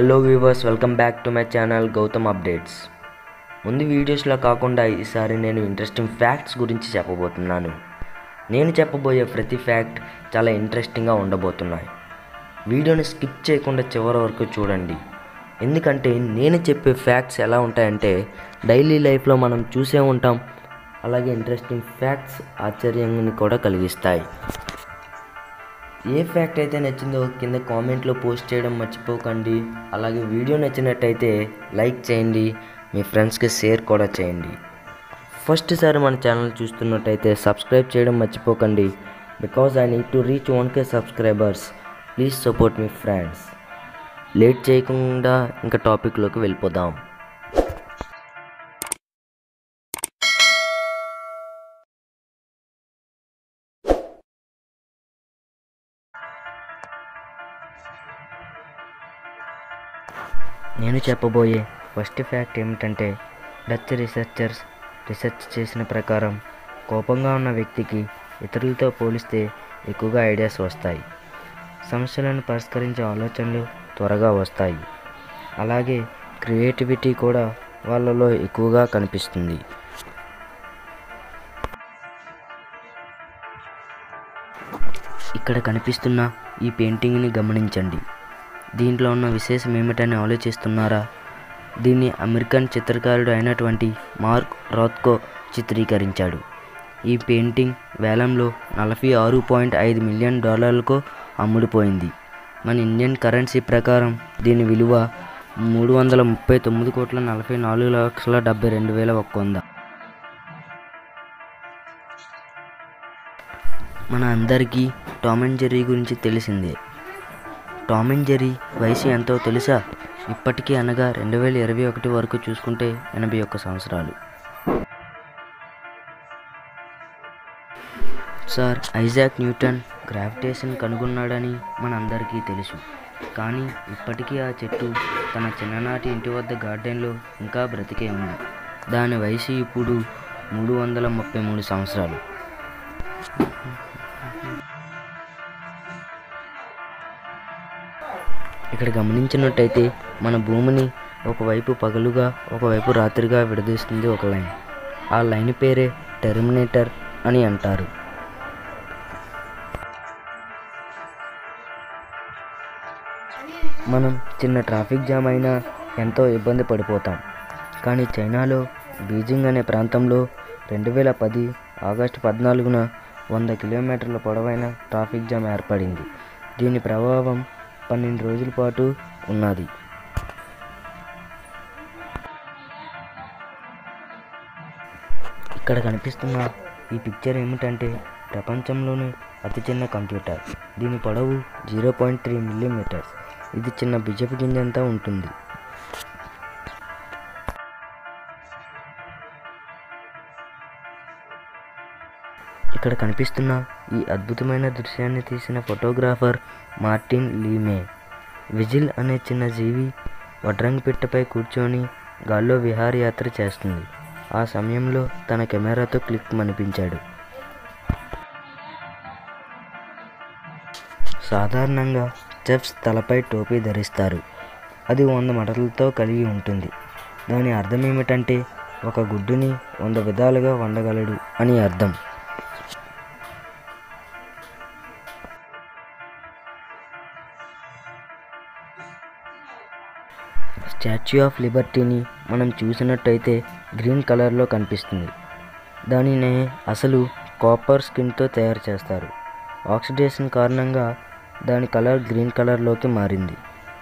Hello viewers welcome back to my channel Gautam updates ముందు వీడియోస్లో కాకుండా ఈసారి నేను ఇంట్రెస్టింగ్ ఫ్యాక్ట్స్ గురించి చెప్పబోతున్నాను నేను చెప్పబోయే ప్రతి ఫ్యాక్ట్ చాలా ఇంట్రెస్టింగ్గా ఉండబోతున్నాయి వీడియోని స్కిప్ చేయకుండా చివరి వరకు చూడండి ఎందుకంటే నేను చెప్పే ఫ్యాక్ట్స్ ఎలా ఉంటాయంటే డైలీ లైఫ్లో మనం చూసే ఉంటాం అలాగే ఇంట్రెస్టింగ్ ఫ్యాక్ట్స్ ఆశ్చర్యాన్ని కూడా కలిగిస్తాయి ఏ ఫ్యాక్ట్ అయితే నచ్చిందో కింద కామెంట్లో పోస్ట్ చేయడం మర్చిపోకండి అలాగే వీడియో నచ్చినట్టయితే లైక్ చేయండి మీ ఫ్రెండ్స్కి షేర్ కూడా చేయండి ఫస్ట్ సారి మన ఛానల్ చూస్తున్నట్టయితే సబ్స్క్రైబ్ చేయడం మర్చిపోకండి because I need to reach one K subscribers please support మీ ఫ్రెండ్స్ లేట్ చేయకుండా ఇంకా టాపిక్లోకి వెళ్ళిపోదాం నేను చెప్పబోయే ఫస్ట్ ఫ్యాక్ట్ ఏమిటంటే డచ్ రీసెర్చర్స్ రీసెర్చ్ చేసిన ప్రకారం కోపంగా ఉన్న వ్యక్తికి ఇతరులతో పోలిస్తే ఎక్కువగా ఐడియాస్ వస్తాయి సమస్యలను పరిష్కరించే ఆలోచనలు త్వరగా వస్తాయి అలాగే క్రియేటివిటీ కూడా వాళ్ళలో ఎక్కువగా కనిపిస్తుంది ఇక్కడ కనిపిస్తున్న ఈ పెయింటింగ్ని గమనించండి దీంట్లో ఉన్న విశేషం ఏమిటని ఆలోచిస్తున్నారా దీన్ని అమెరికన్ చిత్రకారుడు అయినటువంటి మార్క్ రాత్కో చిత్రీకరించాడు ఈ పెయింటింగ్ వేలంలో నలభై ఆరు పాయింట్ ఐదు మిలియన్ డాలర్లకు అమ్ముడుపోయింది మన ఇండియన్ కరెన్సీ ప్రకారం దీని విలువ మూడు వందల ముప్పై తొమ్మిది కోట్ల నలభై నాలుగు లక్షల డెబ్బై రెండు వేల ఒక్క వంద మన అందరికీ టామ్ అండ్ జెర్రీ గురించి తెలిసిందే టామ్ అండ్ జెర్రీ వయసు ఎంతో తెలుసా ఇప్పటికీ అనగా రెండు వేల ఇరవై ఒకటి వరకు చూసుకుంటే ఎనభై ఒక్క సంవత్సరాలు సార్ ఐజాక్ న్యూటన్ గ్రావిటేషన్ కనుగొన్నాడని మనందరికీ తెలుసు కానీ ఇప్పటికీ ఆ చెట్టు తన చిన్ననాటి ఇంటి వద్ద గార్డెన్లో ఇంకా బ్రతికే ఉంది దాని వయసు ఇప్పుడు మూడు వందల ముప్పై మూడు సంవత్సరాలు ఇక్కడ గమనించినట్టయితే మన భూమిని ఒకవైపు పగలుగా ఒకవైపు రాత్రిగా విడదీస్తుంది ఒక లైన్ ఆ లైన్ పేరే టెర్మినేటర్ అని అంటారు మనం చిన్న ట్రాఫిక్ జామ్ అయినా ఎంతో ఇబ్బంది పడిపోతాం కానీ చైనాలో బీజింగ్ అనే ప్రాంతంలో రెండు వేల పది ఆగస్టు పద్నాలుగున వంద కిలోమీటర్ల పొడవైన ట్రాఫిక్ జామ్ ఏర్పడింది దీని ప్రభావం పన్నెండు రోజుల పాటు ఉన్నది ఇక్కడ కనిపిస్తున్న ఈ పిక్చర్ ఏమిటంటే ప్రపంచంలోనే అతి చిన్న కంప్యూటర్ దీని పొడవు జీరో పాయింట్ త్రీ మిల్లీమీటర్స్ ఇది చిన్న బిజపు గింజంతా ఉంటుంది ఇక్కడ కనిపిస్తున్న ఈ అద్భుతమైన దృశ్యాన్ని తీసిన ఫోటోగ్రాఫర్ మార్టిన్ లీమే విజిల్ అనే చిన్న జీవి వడ్రంగి పిట్టపై కూర్చొని గాల్లో విహారయాత్ర చేస్తుంది ఆ సమయంలో తన కెమెరాతో క్లిక్ మనిపించాడు సాధారణంగా చెఫ్స్ తలపై టోపీ ధరిస్తారు అది వంద మడతలతో కలిగి ఉంటుంది దాని అర్థం ఏమిటంటే ఒక గుడ్డుని వంద విధాలుగా వండగలడు అని అర్థం స్టాచ్యూ ఆఫ్ లిబర్టీని మనం చూసినట్టయితే గ్రీన్ కలర్లో కనిపిస్తుంది దానిని అసలు కాపర్ స్కిన్తో తయారు చేస్తారు ఆక్సిడేషన్ కారణంగా దాని కలర్ గ్రీన్ కలర్లోకి మారింది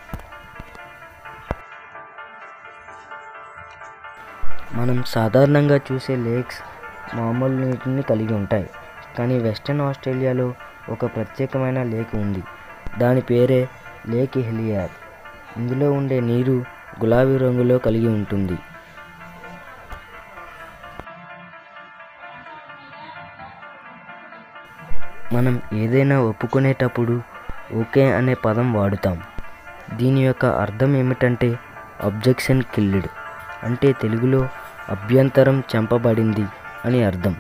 మనం సాధారణంగా చూసే లేక్స్ మామూలు నీటిని కలిగి ఉంటాయి కానీ వెస్ట్రన్ ఆస్ట్రేలియాలో ఒక ప్రత్యేకమైన లేక్ ఉంది దాని పేరే లేక్ హెలియార్ ఇందులో ఉండే నీరు గులాబీ రంగులో కలిగి ఉంటుంది మనం ఏదైనా ఒప్పుకునేటప్పుడు ఓకే అనే పదం వాడుతాం దీని యొక్క అర్థం ఏమిటంటే అబ్జెక్షన్ కిల్డ్ అంటే తెలుగులో అభ్యంతరం చంపబడింది అని అర్థం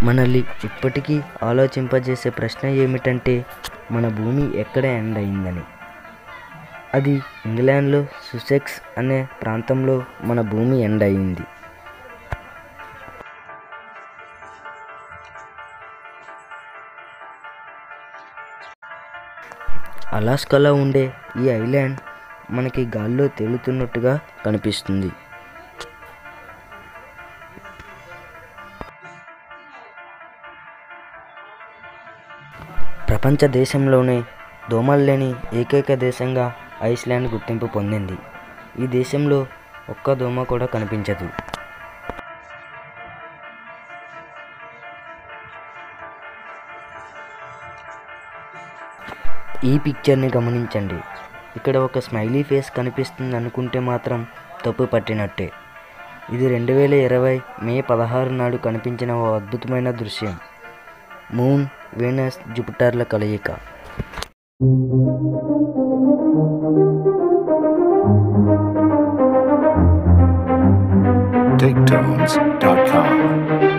మనల్ని ఇప్పటికీ ఆలోచింపజేసే ప్రశ్న ఏమిటంటే మన భూమి ఎక్కడ ఎండ్ అయిందని అది ఇంగ్లాండ్లో సుసెక్స్ అనే ప్రాంతంలో మన భూమి ఎండ్ అయింది అలాస్కాలో ఉండే ఈ ఐలాండ్ మనకి గాల్లో తేలుతున్నట్టుగా కనిపిస్తుంది ప్రపంచ దేశంలోనే దోమలు లేని ఏకైక దేశంగా ఐస్లాండ్ గుర్తింపు పొందింది ఈ దేశంలో ఒక్క దోమ కూడా కనిపించదు ఈ పిక్చర్ని గమనించండి ఇక్కడ ఒక స్మైలీ ఫేస్ కనిపిస్తుంది అనుకుంటే మాత్రం తప్పు పట్టినట్టే ఇది రెండు వేల ఇరవై మే పదహారు నాడు కనిపించిన ఓ అద్భుతమైన దృశ్యం మూన్ వీనస్ జూపిటర్ల కలయిక TakeTones.com.